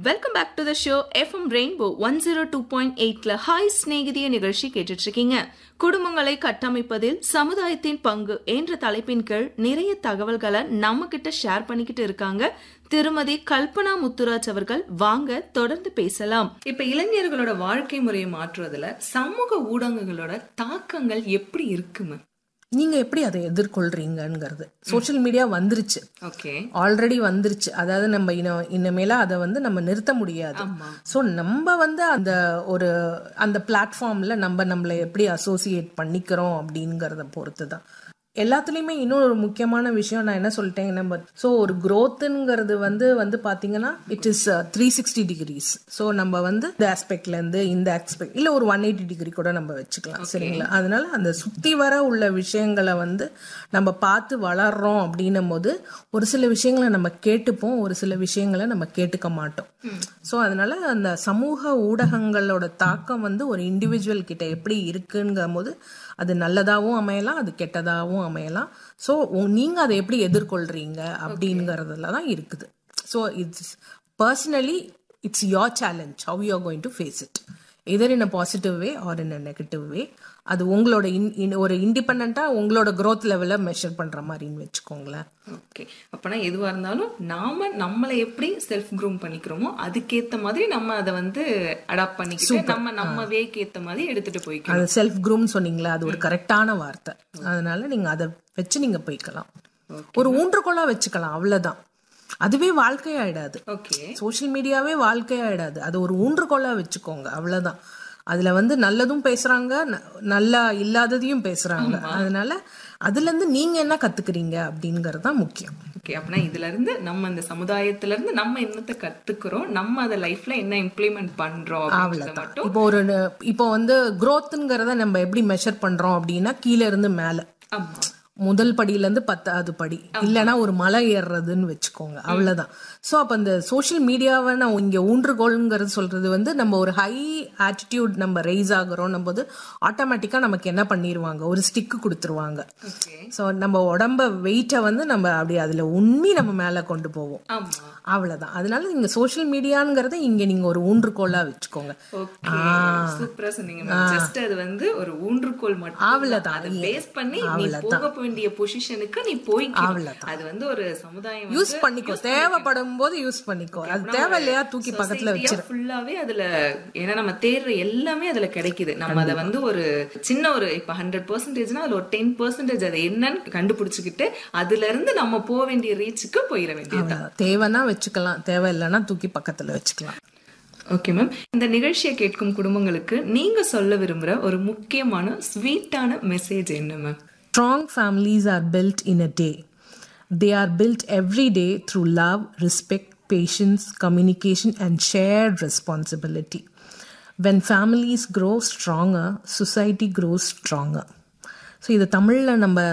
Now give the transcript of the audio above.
Welcome back to the show FM rainbow one zero two point எயிட்ல hi ஸ்நேகிதிய நிகழ்ச்சி கேட்டுட்டு இருக்கீங்க குடும்பங்களை கட்டமைப்பதில் சமுதாயத்தின் பங்கு என்ற தலைப்பின் கீழ் நிறைய தகவல்களை நம்ம கிட்ட ஷேர் பண்ணிக்கிட்டு இருக்காங்க திருமதி கல்பனா முத்துராஜ் அவர்கள் வாங்க தொடர்ந்து பேசலாம் இப்ப இளைஞர்களோட வாழ்க்கை முறையை மாற்றுவதுல சமூக ஊடகங்களோட தாக்கங்கள் எப்படி இருக்குமே நீங்க எப்படி அதை எதிர்கொள்றீங்கங்கிறது சோஷியல் மீடியா வந்துருச்சு ஓகே ஆல்ரெடி வந்துருச்சு அதாவது நம்ம இன இனிமேல அதை வந்து நம்ம நிறுத்த முடியாது ஸோ நம்ம வந்து அந்த ஒரு அந்த பிளாட்ஃபார்ம்ல நம்ம நம்மளை எப்படி அசோசியேட் பண்ணிக்கிறோம் அப்படிங்கிறத பொறுத்து தான் எல்லாத்துலேயுமே இன்னொரு ஒரு முக்கியமான விஷயம் நான் என்ன சொல்லிட்டேன் நம்ம ஸோ ஒரு growthங்கிறது வந்து வந்து பார்த்தீங்கன்னா it is three sixty degrees so நம்ம வந்து இந்த ஆஸ்பெக்ட்ல இருந்து இந்த ஆஸ்பெக்ட் இல்லை ஒரு ஒன் எயிட்டி டிகிரி கூட நம்ம வச்சுக்கலாம் சரிங்களா அதனால அந்த சுற்றி வர உள்ள விஷயங்களை வந்து நம்ம பார்த்து வளர்றோம் அப்படின்னும் போது ஒரு சில விஷயங்களை நம்ம கேட்டுப்போம் ஒரு சில விஷயங்களை நம்ம கேட்டுக்க மாட்டோம் ஸோ அதனால அந்த சமூக ஊடகங்களோட தாக்கம் வந்து ஒரு இண்டிவிஜுவல் கிட்ட எப்படி இருக்குங்கும் போது அது நல்லதாகவும் அமையலாம் அது கெட்டதாகவும் அமையலாம் ஸோ நீங்க அதை எப்படி எதிர்கொள்றீங்க அப்படிங்கறதுல தான் இருக்குது so it's personally it's your challenge how you are going to face it either in a positive way or in a negative way அது உங்களோட இன் இன்- ஒரு இண்டிபெண்ட்டாக உங்களோட growth லெவலை மெஷர் பண்ற மாதிரின்னு வச்சுக்கோங்களேன் ஓகே அப்பனா எதுவா இருந்தாலும் நாம நம்மளை எப்படி செல்ஃப் க்ரூம் பண்ணிக்கிறோமோ அதுக்கேத்த மாதிரி நம்ம அதை வந்து அடாப்ட் பண்ணிக்கிட்டு நம்ம நம்ம வேக்கு ஏத்த மாதிரி எடுத்துட்டு போய்க்கணும் அது செல்ஃப் க்ரூம் சொன்னீங்களா அது ஒரு கரெக்டான வார்த்தை அதனால நீங்க அதை வச்சு நீங்க போய்க்கலாம் ஒரு ஊன்றுகோலா வச்சுக்கலாம் அவ்வளவுதான் அதுவே வாழ்க்கையாயிடாது ஓகே சோஷியல் மீடியாவே வாழ்க்கையாயிடாது அது ஒரு ஊன்றுகோலா வச்சுக்கோங்க அவ்வளவுதான் அதுல வந்து நல்லதும் பேசுறாங்க ந- நல்லா இல்லாததையும் பேசுறாங்க அதனால அதுல இருந்து நீங்க என்ன கத்துக்கிறீங்க அப்படிங்கறது தான் முக்கியம் ஓகே அப்படின்னா இதுல இருந்து நம்ம இந்த சமுதாயத்துல இருந்து நம்ம என்னத்தை கத்துக்கிறோம் நம்ம அதை லைஃப்ல என்ன இம்ப்ளிமெண்ட் பண்றோம் அப்படின்றத மட்டும் இப்போ ஒரு ந- இப்போ வந்து growthங்கிறத நம்ம எப்படி மெஷர் பண்றோம் அப்படின்னா கீழே இருந்து மேல ஆமா முதல் படியில இருந்து பத்தாவது படி இல்லைன்னா ஒரு மலை ஏறுறதுன்னு வச்சுக்கோங்க அவ்வளவுதான் சோ அப்ப இந்த சோஷியல் மீடியாவை நான் இங்க ஊன்றுகோல்ங்கிறது சொல்றது வந்து நம்ம ஒரு ஹை ஆட்டிடியூட் நம்ம ரைஸ் ஆகுறோம் போது ஆட்டோமேட்டிக்கா நமக்கு என்ன பண்ணிடுவாங்க ஒரு ஸ்டிக் கொடுத்துருவாங்க ஓகே சோ நம்ம உடம்ப வெயிட்டை வந்து நம்ம அப்படி அதுல உண்மை நம்ம மேல கொண்டு போவோம் ஆமா அவ்வளவுதான் அதனால நீங்க சோஷியல் மீடியாங்கிறத இங்க நீங்க ஒரு ஊன்றுகோலா வச்சுக்கோங்க ஓகே சூப்பரா சொன்னீங்க ஜஸ்ட் அது வந்து ஒரு ஊன்றுகோல் மட்டும் அவ்வளவுதான். அதை பேஸ் பண்ணி நீ போக வேண்டிய பொசிஷனுக்கு நீ போய்க்கணும் அது வந்து ஒரு சமுதாயம் யூஸ் பண்ணிக்கோ தேவைப்படும் போது யூஸ் பண்ணிக்கோ அது தேவை இல்லையா தூக்கி பக்கத்துல வச்சிரு ஃபுல்லாவே அதுல ஏன்னா நம்ம தேடுற எல்லாமே அதுல கிடைக்குது நம்ம அதை வந்து ஒரு சின்ன ஒரு இப்ப ஹண்ட்ரட் பர்சன்டேஜ்னா அதுல ஒரு டென் பர்சன்டேஜ் அதை என்னன்னு கண்டுபிடிச்சுக்கிட்டு அதுல இருந்து நம்ம போக வேண்டிய ரீச்சுக்கு போயிட வேண்டியது அவ்வளவுதான். தேவைன்னா வச்சுக்கலாம் தேவை இல்லைன்னா தூக்கி பக்கத்துல வச்சுக்கலாம் ஓகே மேம் இந்த நிகழ்ச்சியை கேட்கும் குடும்பங்களுக்கு நீங்க சொல்ல விரும்புற ஒரு முக்கியமான ஸ்வீட்டான மெசேஜ் என்ன ma'am Strong families are built in a day. They are built every day through love, respect, patience, communication, and shared responsibility. When families grow stronger, society grows stronger. So இது தமிழில் நம்ம